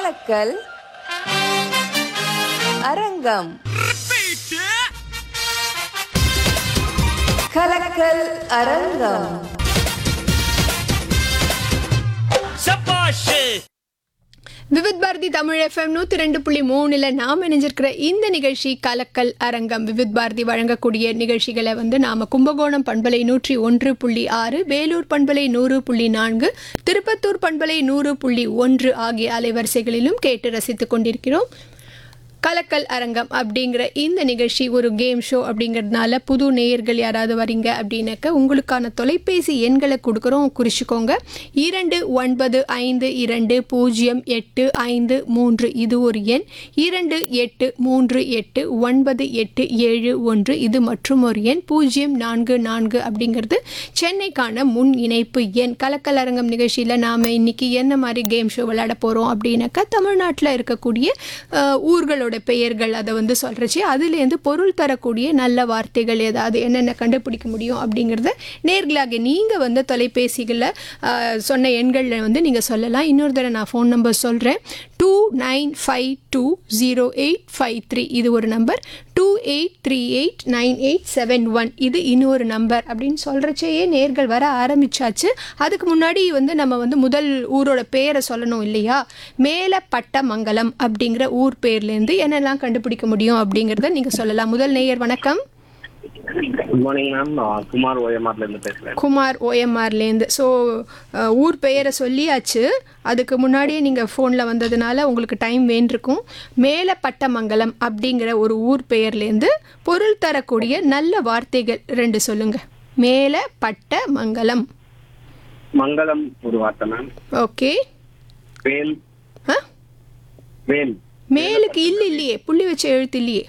கலக்கல் அரங்கம் கலக்கல் அரங்கம் விவித் பாரதி தமிழ் எஃப்எம் நூற்றி ரெண்டு புள்ளி மூணில் நாம் இணைஞ்சிருக்கிற இந்த நிகழ்ச்சி கலக்கல் அரங்கம் விவித் பாரதி வழங்கக்கூடிய நிகழ்ச்சிகளை வந்து நாம் கும்பகோணம் பண்பலை நூற்றி ஒன்று புள்ளி ஆறு வேலூர் பண்பலை நூறு புள்ளி நான்கு திருப்பத்தூர் பண்பலை நூறு புள்ளி ஒன்று ஆகிய அலைவரிசைகளிலும் கேட்டு ரசித்துக் கொண்டிருக்கிறோம் கலக்கல் அரங்கம் அப்படிங்கிற இந்த நிகழ்ச்சி ஒரு கேம் ஷோ அப்படிங்கிறதுனால புது நேயர்கள் யாராவது வரீங்க அப்படின்னாக்க உங்களுக்கான தொலைபேசி எண்களை கொடுக்குறோம் குறிச்சிக்கோங்க இரண்டு ஒன்பது ஐந்து இரண்டு பூஜ்ஜியம் எட்டு ஐந்து மூன்று இது ஒரு எண் இரண்டு எட்டு மூன்று எட்டு ஒன்பது எட்டு ஏழு ஒன்று இது மற்றும் ஒரு எண் பூஜ்ஜியம் நான்கு நான்கு அப்படிங்கிறது சென்னைக்கான முன் இணைப்பு எண் கலக்கல் அரங்கம் நிகழ்ச்சியில் நாம் இன்னைக்கு என்ன மாதிரி கேம் ஷோ விளையாட போகிறோம் அப்படின்னாக்கா தமிழ்நாட்டில் இருக்கக்கூடிய அஹ், ஊர்களோட பெயர்கள் அதை வந்து சொல்கிறச்சு அதுலேருந்து பொருள் தரக்கூடிய நல்ல வார்த்தைகள் ஏதாவது என்னென்ன கண்டுபிடிக்க முடியும் அப்படிங்கிறத நேர்களாக நீங்கள் வந்து தொலைபேசிகளில் அஹ், சொன்ன எண்களில் வந்து நீங்கள் சொல்லலாம் இன்னொரு தடவை நான் ஃபோன் நம்பர் சொல்கிறேன் two nine five two zero eight five three இது ஒரு number two eight three eight nine eight seven one இது இன்னொரு நம்பர் அப்படின்னு சொல்கிறச்சேயே நேர்கள் வர ஆரம்பிச்சாச்சு அதுக்கு முன்னாடி வந்து நம்ம வந்து முதல் ஊரோட பேரை சொல்லணும் இல்லையா மேலப்பட்டமங்கலம் அப்படிங்கிற ஊர் பேர்லேருந்து என்னெல்லாம் கண்டுபிடிக்க முடியும் அப்படிங்கிறத நீங்கள் சொல்லலாம் முதல் நேயர் வணக்கம் குட் மார்னிங் மேம் நான் குமார் ஓஎம்ஆர்ல இருந்து பேசுறேன் குமார் ஓஎம்ஆர்லேருந்து ஸோ ஊர் பெயரை சொல்லியாச்சு அதுக்கு முன்னாடியே நீங்கள் ஃபோனில் வந்ததுனால உங்களுக்கு டைம் வேண்டிருக்கும் மேலப்பட்டமங்கலம் அப்படிங்கிற ஒரு ஊர் பெயர்லேருந்து பொருள் தரக்கூடிய நல்ல வார்த்தைகள் ரெண்டு சொல்லுங்கள் மேலப்பட்டமங்கலம் மங்களம் ஒரு வார்த்தை மேம் ஓகே வேல் ஆ வேல் மேலுக்கு இல்லை இல்லையே புள்ளி வச்ச எழுத்து இல்லையே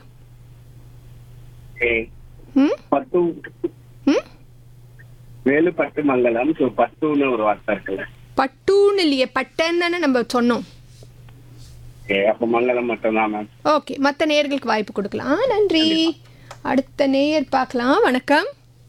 ஏ, ம் பட்டு ம் வேலு பட்டு மங்கலம் ஸோ பட்டுன்னு ஒரு வார்த்தை இருக்குல்ல பட்டூன்னு இல்லையே பட்டன்னு தானே நம்ம சொன்னோம் ஏ அப்போ மங்களம் மட்டும்தான் மேம் ஓகே மற்ற நேயர்களுக்கு வாய்ப்பு கொடுக்கலாம் ஆ, நன்றி அடுத்த நேயர் பார்க்கலாம் வணக்கம்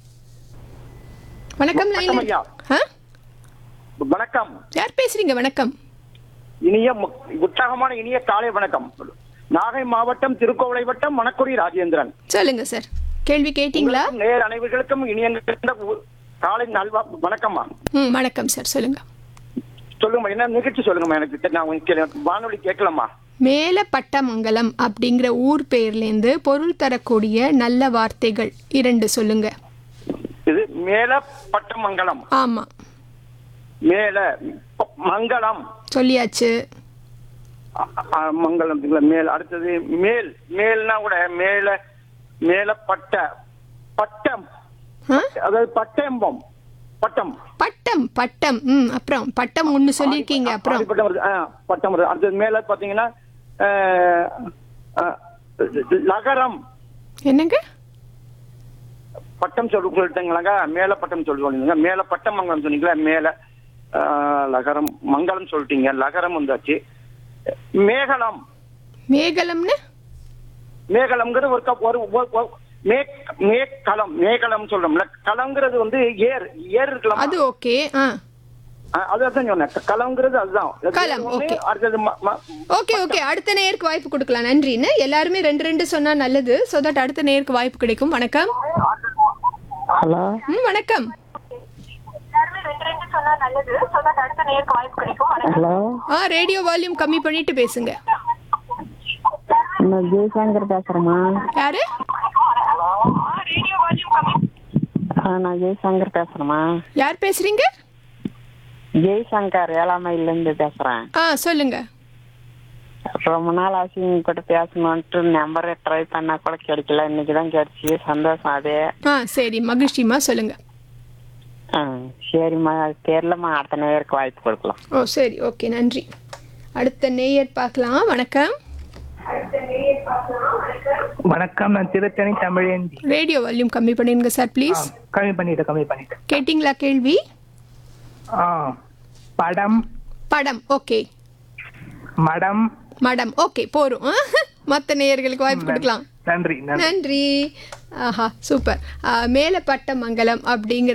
வணக்கம் வணக்கம் லைன் ஐயா. ஆ வணக்கம் யார் பேசுறீங்க வணக்கம் இனிய மு- உற்சாகமான இனிய காலை வணக்கம் நாகை மாவட்டம் திருக்கோவிலை வட்டம் மணக்குடி ராஜேந்திரன் சொல்லுங்க சார் கேள்வி கேட்டிங்களா உங்களுக்கும் நேர் அனைவர்களுக்கும் இனிய நிறைந்த உ- காலை நல்வா வணக்கம்மா ம் வணக்கம் சார் சொல்லுங்க சொல்லுங்கம்மா என்ன நிகழ்ச்சி சொல்லுங்கம்மா எனக்கு தெ- நான் உங்களுக்கு வானொலி கேட்கலாமா மேலப்பட்டமங்கலம் அப்படிங்கிற ஊர் பெயர்லேருந்து பொருள் தரக்கூடிய நல்ல வார்த்தைகள் இரண்டு சொல்லுங்க இது மேல பட்டமங்கலம் ஆமா மேல ப- மங்களம் சொல்லியாச்சு அ- அ- மங்களம் இதுல மேல் அடுத்தது மேல் மேல்னா கூட மேல மேல பட்ட பட்டம் ஆ அதாவது பட்டம்பம் பட்டம் பட்டம் பட்டம் ம் அப்புறம் பட்டம் ஒன்று சொல்லியிருக்கீங்க அப்புறம் ஆதிப்பட்டம் வருது ஆ, பட்டம் வருது அடுத்தது மேல பாத்தீங்கன்னா அஹ், அஹ், லகரம் என்னங்க பட்டம் சொல்லு சொல்லிட்டீங்களாங்க மேல பட்டம் சொல்லி சொல்லுங்க மேல பட்டம் மங்கலம் சொன்னீங்களா மேல அஹ், லகரம் மங்களம் சொல்லிட்டீங்க லகரம் வந்தாச்சு மேகலம் மேகலம்னு மேகலம்ங்கிறது ஒரு கப் ஒரு ஒரு- ஒரு- மேக் மேக்கலம் மேகலம் சொல்றோம்ல கலங்கிறது வந்து ஏர் ஏர் இருக்கலாம் அது ஓகே ஆ அதான் சொன்னேன் கலங்கிறது அதுதான் கலம், ஒண்ணு, okay. அடுத்தது ம- ம- ஓகே ஓகே அடுத்த நேருக்கு வாய்ப்பு கொடுக்கலாம் நன்றின்னு எல்லாருமே ரெண்டு ரெண்டு சொன்னா நல்லது ஸோ தட் அடுத்த நேருக்கு வாய்ப்பு கிடைக்கும் வணக்கம் ஹலோ ம் வணக்கம் ஹலோ ஆ ரேடியோ வால்யூம் கம்மி பண்ணிட்டு பேசுங்க நான் ஜெய்சங்கர் பேசுறேம்மா யாரு ஆ, நான் ஜெய்சங்கர் பேசுறேம்மா யார் பேசுறீங்க ஜெய்சங்கர் ஏழாமையிலேருந்து பேசுறேன் ஆ சொல்லுங்க ரொம்ப நாள் ஆச்சு உங்க கூட பேசணுன்ட்டு நம்பரை ட்ரை பண்ணா கூட கிடைக்கல இன்னைக்கு தான் கிடைச்சி சந்தோஷம் அது ஆ சரி மகிழ்ச்சிமா சொல்லுங்க ஆ, சரிம்மா அது தெரியலம்மா அடுத்த நேருக்கு வாய்ப்பு கொடுக்கலாம் ஓ சரி ஓகே நன்றி அடுத்த நேயர் பார்க்கலாம் வணக்கம் வணக்கம் நான் திருத்தணி தமிழேந்தி ரேடியோ வால்யூம் கம்மி பண்ணிடுங்க சார் ப்ளீஸ் கம்மி பண்ணிட்டேன் கம்மி பண்ணிட்டேன் கேட்டிங்களா கேள்வி ஆ படம் படம் ஓகே மடம் மடம் ஓகே போரும் மற்ற நேயர்களுக்கு வாய்ப்பு கொடுக்கலாம் நன்றி நன்றி நன்றி ஆஹா சூப்பர் மேலப்பட்ட மங்கலம் அப்படிங்கிற